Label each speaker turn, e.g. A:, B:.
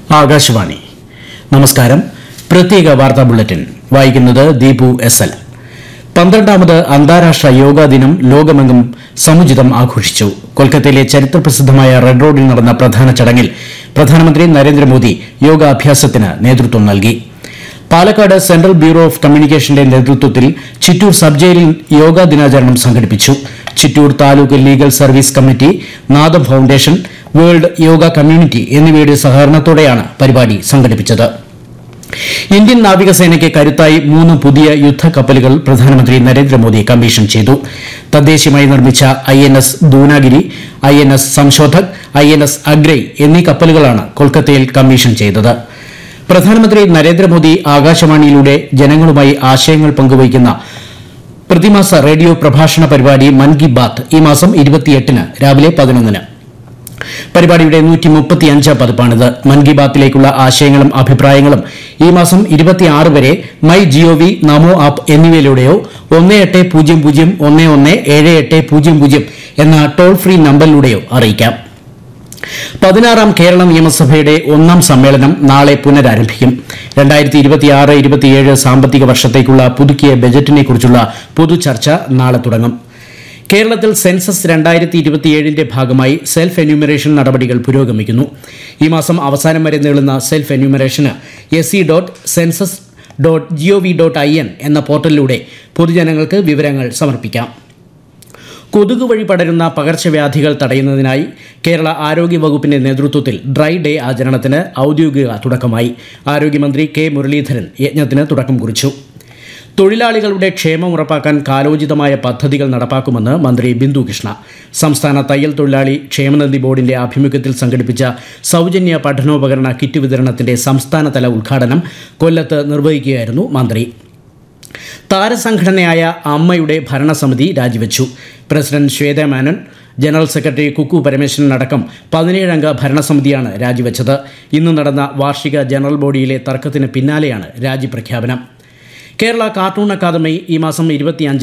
A: ആകാശവാണി നമസ്കാരം പ്രത്യേക വാർത്താ ബുള്ളറ്റിൻ വായിക്കുന്നത് ദീപു എസ് എൽ പന്ത്രണ്ടാമത് അന്താരാഷ്ട്ര യോഗാ ദിനം ലോകമെങ്ങും സമുചിതം ആഘോഷിച്ചു കൊൽക്കത്തയിലെ ചരിത്രപ്രസിദ്ധമായ റെഡ് റോഡിൽ നടന്ന പ്രധാന ചടങ്ങിൽ പ്രധാനമന്ത്രി നരേന്ദ്രമോദി യോഗാഭ്യാസത്തിന് നേതൃത്വം നൽകി പാലക്കാട് സെൻട്രൽ ബ്യൂറോ ഓഫ് കമ്മ്യൂണിക്കേഷന്റെ നേതൃത്വത്തിൽ ചിറ്റൂർ സബ് ജയിലിൽ യോഗാ ദിനാചരണം സംഘടിപ്പിച്ചു Chittur taluk legal service committee Nadam foundation world yoga community എന്നിവയുടെ സഹകരണത്തോടെയാണ് പരിപാടി സംഘടിപ്പിച്ചത് ഇന്ത്യൻ നാവികസേനയ്ക്ക് കരുത്തായി മൂന്ന് പുതിയ യുദ്ധക്കപ്പലുകൾ പ്രധാനമന്ത്രി നരേന്ദ്രമോദി കമ്മീഷൻ ചെയ്തു തദ്ദേശീയമായി നിർമ്മിച്ച I N S Dunagiri I N S Sanshodhak I N S Agray എന്നീ കപ്പലുകളാണ് കൊൽക്കത്തയിൽ കമ്മീഷൻ ചെയ്തത് പ്രധാനമന്ത്രി നരേന്ദ്രമോദി ആകാശവാണിയിലൂടെ ജനങ്ങളുമായി ആശയങ്ങൾ പങ്കുവയ്ക്കുന്ന പ്രതിമാസ റേഡിയോ പ്രഭാഷണ പരിപാടി മൻ കി ബാത്ത് ഈ മാസം ഇരുപത്തിയെട്ടിന് രാവിലെ പതിനൊന്നിന് പരിപാടിയുടെ നൂറ്റി മുപ്പത്തിയഞ്ച് പതിപ്പാണിത് മൻ കി ബാത്തിലേക്കുള്ള ആശയങ്ങളും അഭിപ്രായങ്ങളും ഈ മാസം ഇരുപത്തിയാറ് വരെ മൈ ജിഒവി നമോ ആപ്പ് എന്നിവയിലൂടെയോ ഒന്ന് എട്ട് പൂജ്യം പൂജ്യം ഒന്ന് ഒന്ന് ഏഴ് എട്ട് പൂജ്യം പൂജ്യം എന്ന ടോൾ ഫ്രീ നമ്പറിലൂടെയോ അറിയിക്കാം പതിനാറാം കേരള നിയമസഭയുടെ ഒന്നാം സമ്മേളനം നാളെ പുനരാരംഭിക്കും രണ്ടായിരത്തി ഇരുപത്തിയാറ് ഇരുപത്തിയേഴ് സാമ്പത്തിക വർഷത്തേക്കുള്ള പുതുക്കിയ ബജറ്റിനെക്കുറിച്ചുള്ള പൊതുചർച്ച നാളെ തുടങ്ങും കേരളത്തിൽ സെൻസസ് രണ്ടായിരത്തി ഇരുപത്തിയേഴിന്റെ ഭാഗമായി സെൽഫ് എന്യൂമറേഷൻ നടപടികൾ പുരോഗമിക്കുന്നു ഈ മാസം അവസാനം വരെ നീളുന്ന സെൽഫ് എന്യൂമറേഷന് S C dot census dot GOV dot I N എന്ന പോർട്ടലിലൂടെ പൊതുജനങ്ങൾക്ക് വിവരങ്ങൾ സമർപ്പിക്കാം കൊതുക് വഴി പടരുന്ന പകർച്ചവ്യാധികൾ തടയുന്നതിനായി കേരള ആരോഗ്യ വകുപ്പിന്റെ നേതൃത്വത്തിൽ ഡ്രൈ ഡേ ആചരണത്തിന് ഔദ്യോഗിക തുടക്കമായി ആരോഗ്യമന്ത്രി കെ മുരളീധരൻ യജ്ഞത്തിന് തുടക്കം കുറിച്ചു തൊഴിലാളികളുടെ ക്ഷേമം ഉറപ്പാക്കാൻ കാലോചിതമായ പദ്ധതികൾ നടപ്പാക്കുമെന്ന് മന്ത്രി ബിന്ദു കൃഷ്ണ സംസ്ഥാന തയ്യൽ തൊഴിലാളി ക്ഷേമനിധി ബോർഡിന്റെ ആഭിമുഖ്യത്തിൽ സംഘടിപ്പിച്ച സൗജന്യ പഠനോപകരണ കിറ്റ് വിതരണത്തിന്റെ സംസ്ഥാനതല ഉദ്ഘാടനം കൊല്ലത്ത് നിർവഹിക്കുകയായിരുന്നു മന്ത്രി താരസംഘടനയായ അമ്മയുടെ ഭരണസമിതി രാജിവെച്ചു president Shweta Menon general secretary Kukku Parameswaran അടക്കം പതിനേഴംഗ ഭരണസമിതിയാണ് രാജിവെച്ചത് ഇന്ന് നടന്ന വാർഷിക ജനറൽ ബോഡിയിലെ തർക്കത്തിന് പിന്നാലെയാണ് രാജിപ്രഖ്യാപനം കേരള കാർട്ടൂൺ അക്കാദമി ഈ മാസം ഇരുപത്തിയഞ്ച്